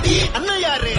அண்ணன் யாரு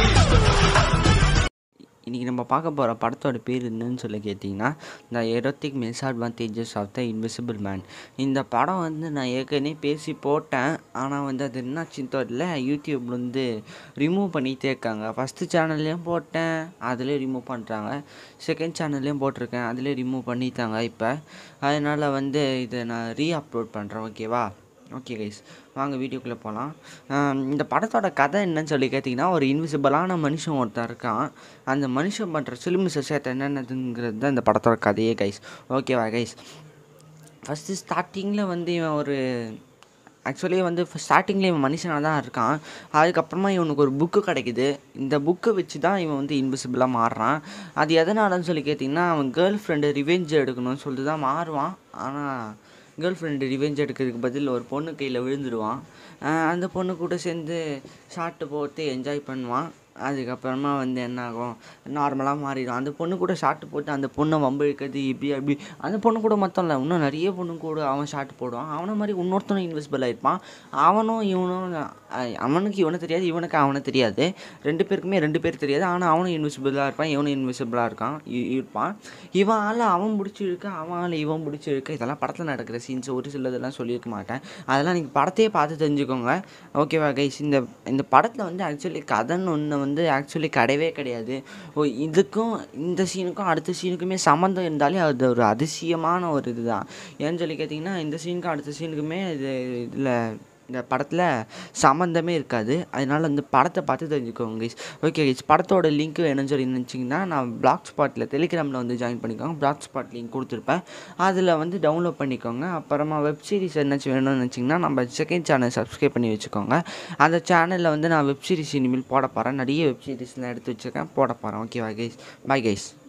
இன்றைக்கி நம்ம பார்க்க போகிற படத்தோட பேர் என்னன்னு சொல்லி கேட்டிங்கன்னா the erotic misadventures of the invisible man இந்த படம் வந்து நான் ஏற்கனவே பேசி போட்டேன் ஆனால் வந்து அது என்னாச்சுன்னு தெரியல யூடியூப்ல வந்து ரிமூவ் பண்ணிகிட்டே இருக்காங்க ஃபஸ்ட்டு சேனல்லையும் போட்டேன் அதுலேயும் ரிமூவ் பண்ணுறாங்க செகண்ட் சேனல்லையும் போட்டிருக்கேன் அதுலேயும் ரிமூவ் பண்ணிட்டாங்க இப்போ அதனால் வந்து இதை நான் ரீ அப்லோட் பண்ணுறேன் ஓகேவா ஓகே கைஸ் வாங்க வீடியோக்குள்ளே போகலாம் இந்த படத்தோட கதை என்னன்னு சொல்லி கேட்டிங்கன்னா ஒரு இன்விசிபிளான மனுஷன் ஒருத்தன் இருக்கான் அந்த மனுஷன் பண்ணுற சிலுமிச சேட்டை என்னென்னதுங்கிறது தான் இந்த படத்தோட கதையே கைஸ் ஓகேவா கைஸ் ஃபஸ்ட்டு ஸ்டார்டிங்கில் வந்து இவன் ஒரு ஆக்சுவலி வந்து ஸ்டார்டிங்கில் இவன் மனுஷனாக தான் இருக்கான் அதுக்கப்புறமா இவனுக்கு ஒரு புக்கு கிடைக்குது இந்த புக்கை வச்சு தான் இவன் வந்து இன்விசிபிளாக மாறுறான் அது எதனாலன்னு சொல்லி கேட்டிங்கன்னா அவன் கேர்ள் ஃப்ரெண்டு ரிவெஞ்ச் எடுக்கணும்னு சொல்லிட்டு தான் மாறுவான் ஆனால் கேர்ள் ஃப்ரெண்டு ரிவெஞ்ச் எடுக்கிறதுக்கு பதில் ஒரு பொண்ணு கையில் விழுந்துடுவான் ஆஹ் அந்த பொண்ணு கூட சேர்ந்து ஷார்ட்டு போட்டு என்ஜாய் பண்ணுவான் அதுக்கப்புறமா வந்து என்ன ஆகும் நார்மலாக மாறிடும் அந்த பொண்ணு கூட ஷார்ட் போட்டு அந்த பொண்ணை வம்பிழுக்கிறது இப்படி அப்படி அந்த பொண்ணு கூட மட்டும் இல்லை இன்னும் நிறைய பொண்ணு கூட அவன் ஷார்ட் போடுவான் அவனை மாதிரி இன்னொருத்தனும் இன்விசிபிள் ஆகிருப்பான் அவனும் இவனும் அஹ் அவனுக்கு இவனை தெரியாது இவனுக்கு அவனை தெரியாது ரெண்டு பேருக்குமே ரெண்டு பேர் தெரியாது ஆனால் அவனும் இன்விசிபிளாக இருப்பான் இவனும் இன்விசிபிளாக இருக்கான் இ- இருப்பான் இவன் ஆள் அவன் பிடிச்சி இழுக்க அவன் ஆள் இவன் பிடிச்சி இழுக்க இதெல்லாம் படத்தில் நடக்கிற சீன்ஸ் ஒரு சிலதெல்லாம் சொல்லியிருக்க மாட்டேன் அதெல்லாம் நீங்கள் படத்தையே பார்த்து தெரிஞ்சுக்கோங்க ஓகேவா கைஸ் இந்த இந்த படத்தில் வந்து ஆக்சுவலி கதைன்னு ஒன்று வந்து ஆக்சுவலி கிடையவே கிடையாது ஓ இதுக்கும் இந்த சீனுக்கும் அடுத்த சீனுக்குமே சம்மந்தம் இருந்தாலே அது ஒரு அதிசயமான ஒரு இதுதான் ஏன்னு சொல்லி கேட்டிங்கன்னா இந்த சீனுக்கும் அடுத்த சீனுக்குமே இது இதில் இந்த படத்தில் சம்மந்தமே இருக்காது அதனால் இந்த படத்தை பார்த்து தெரிஞ்சுக்கோங்க கைஸ் ஓகே கைஸ் படத்தோட லிங்க் வேணும்னு சொல்லி நினச்சிங்கன்னா நான் பிளாக் ஸ்பாட்டில் டெலிகிராமில் வந்து ஜாயின் பண்ணிக்கோங்க பிளாக் ஸ்பாட் லிங்க் கொடுத்துருப்பேன் அதில் வந்து டவுன்லோட் பண்ணிக்கோங்க அப்புறமா வெப் சீரிஸ் என்னாச்சும் வேணும்னு நினச்சிங்கன்னா நம்ம செகண்ட் சேனல் சப்ஸ்கிரைப் பண்ணி வச்சுக்கோங்க அந்த சேனலில் வந்து நான் வெப் சீரிஸ் இனிமேல் போட போகிறேன் நிறைய வெப் சீரிஸ்லாம் எடுத்து வச்சுருக்கேன் போட போகிறேன் ஓகேவா கைஸ் பை கைஸ்